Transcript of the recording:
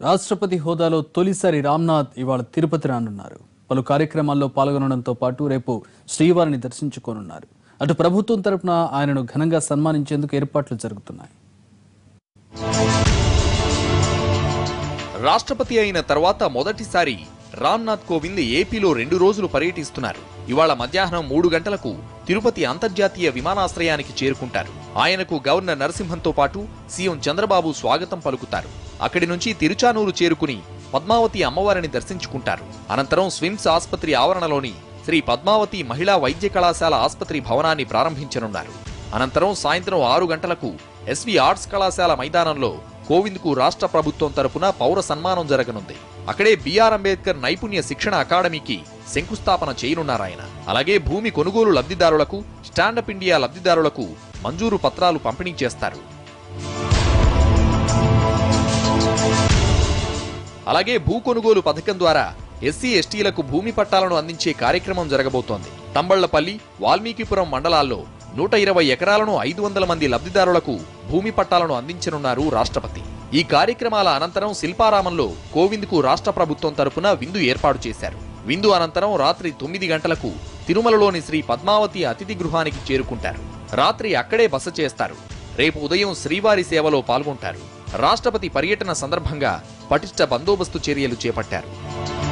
రాష్ట్రపతి హోదాలో తొలిసారి రామ్నాథ్ ఇవాళ తిరుపతి రానున్నారు పలు కార్యక్రమాల్లో పాల్గొనడంతో పాటు రేపు శ్రీవారిని దర్శించుకోనున్నారు అటు ప్రభుత్వం తరపున ఆయనను ఘనంగా సన్మానించేందుకు ఏర్పాట్లు జరుగుతున్నాయి రాష్ట్రపతి అయిన తర్వాత మొదటిసారి రామ్నాథ్ కోవింద్ ఏపీలో రెండు రోజులు పర్యటిస్తున్నారు ఇవాళ మధ్యాహ్నం మూడు గంటలకు తిరుపతి అంతర్జాతీయ విమానాశ్రయానికి చేరుకుంటారు ఆయనకు గవర్నర్ నరసింహంతో పాటు సీఎం చంద్రబాబు స్వాగతం పలుకుతారు అక్కడి నుంచి తిరుచానూరు చేరుకుని పద్మావతి అమ్మవారిని దర్శించుకుంటారు అనంతరం స్విమ్స్ ఆసుపత్రి ఆవరణలోని శ్రీ పద్మావతి మహిళా వైద్య కళాశాల ఆసుపత్రి భవనాన్ని ప్రారంభించనున్నారు అనంతరం సాయంత్రం ఆరు గంటలకు ఎస్వి ఆర్ట్స్ కళాశాల మైదానంలో కోవింద్ కు రాష్ట్ర ప్రభుత్వం తరపున పౌర సన్మానం జరగనుంది అక్కడే బిఆర్ అంబేద్కర్ నైపుణ్య శిక్షణ అకాడమీకి శంకుస్థాపన చేయనున్నారాయన అలాగే భూమి కొనుగోలు లబ్ధిదారులకు స్టాండప్ ఇండియా లబ్ధిదారులకు మంజూరు పత్రాలు పంపిణీ చేస్తారు అలాగే భూ కొనుగోలు పథకం ద్వారా ఎస్సీ ఎస్టీలకు భూమి పట్టాలను అందించే కార్యక్రమం జరగబోతోంది తంబళ్లపల్లి వాల్మీకిపురం మండలాల్లో నూట ఇరవై ఎకరాలను ఐదు వందల మంది లబ్ధిదారులకు భూమి పట్టాలను అందించనున్నారు రాష్ట్రపతి ఈ కార్యక్రమాల అనంతరం శిల్పారామంలో కోవింద్కు రాష్ట్ర ప్రభుత్వం తరపున విందు ఏర్పాటు చేశారు విందు అనంతరం రాత్రి తొమ్మిది గంటలకు తిరుమలలోని శ్రీ పద్మావతి అతిథి గృహానికి చేరుకుంటారు రాత్రి అక్కడే బస చేస్తారు రేపు ఉదయం శ్రీవారి సేవలో పాల్గొంటారు రాష్ట్రపతి పర్యటన సందర్భంగా పటిష్ట బందోబస్తు చర్యలు చేపట్టారు